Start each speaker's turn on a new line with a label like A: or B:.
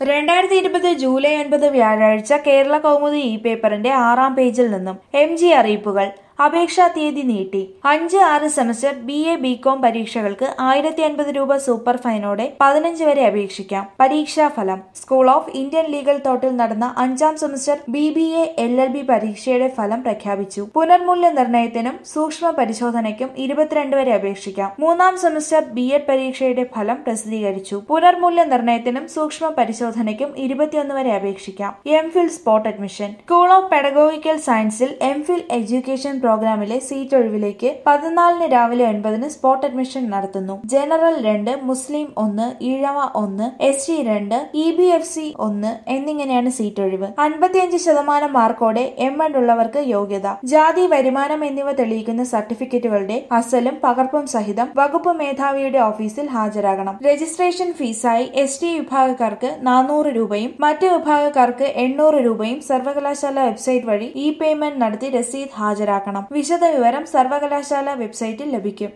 A: രണ്ടായിരത്തി ഇരുപത് ജൂലൈ ഒൻപത് വ്യാഴാഴ്ച കേരള കൗമുദി ഇ പേപ്പറിന്റെ ആറാം പേജിൽ നിന്നും എം ജി അറിയിപ്പുകൾ അപേക്ഷാ തീയതി നീട്ടി അഞ്ച് ആറ് semester B A B com പരീക്ഷകൾക്ക് ആയിരത്തി അൻപത് രൂപ സൂപ്പർ ഫൈനോടെ പതിനഞ്ച് വരെ അപേക്ഷിക്കാം പരീക്ഷാ ഫലം സ്കൂൾ ഓഫ് ഇന്ത്യൻ ലീഗൽ തോട്ടിൽ നടന്ന അഞ്ചാം semester B B A L L B പരീക്ഷയുടെ ഫലം പ്രഖ്യാപിച്ചു പുനർമൂല്യ നിർണ്ണയത്തിനും സൂക്ഷ്മ പരിശോധനയ്ക്കും ഇരുപത്തിരണ്ട് വരെ അപേക്ഷിക്കാം മൂന്നാം സെമസ്റ്റർ ബി എഡ് പരീക്ഷയുടെ ഫലം പ്രസിദ്ധീകരിച്ചു പുനർമൂല്യ നിർണ്ണയത്തിനും സൂക്ഷ്മ പരിശോധനയ്ക്കും ഇരുപത്തിയൊന്ന് വരെ അപേക്ഷിക്കാം M Phil spot admission school of pedagogical സയൻസിൽ എം ഫിൽ എഡ്യൂക്കേഷൻ പ്രോഗ്രാമിലെ സീറ്റ് ഒഴിവിലേക്ക് പതിനാലിന് രാവിലെ ഒൻപതിന് സ്പോട്ട് അഡ്മിഷൻ നടത്തുന്നു ജനറൽ രണ്ട് മുസ്ലിം ഒന്ന് ഈഴവ ഒന്ന് എസ് ടി രണ്ട് ഇ ബി എഫ് സി ഒന്ന് എന്നിങ്ങനെയാണ് സീറ്റ് ഒഴിവ് അൻപത്തിയഞ്ച് ശതമാനം മാർക്കോടെ എം എഡ് ഉള്ളവർക്ക് യോഗ്യത ജാതി വരുമാനം എന്നിവ തെളിയിക്കുന്ന സർട്ടിഫിക്കറ്റുകളുടെ അസലും പകർപ്പും സഹിതം വകുപ്പ് മേധാവിയുടെ ഓഫീസിൽ ഹാജരാകണം രജിസ്ട്രേഷൻ ഫീസായി എസ് ടി വിഭാഗക്കാർക്ക് നാനൂറ് രൂപയും മറ്റ് വിഭാഗക്കാർക്ക് എണ്ണൂറ് രൂപയും സർവകലാശാല വെബ്സൈറ്റ് വഴി ഇ പേയ്മെന്റ് നടത്തി രസീത് ഹാജരാക്കണം വിശദവിവരം സർവകലാശാല വെബ്സൈറ്റിൽ ലഭിക്കും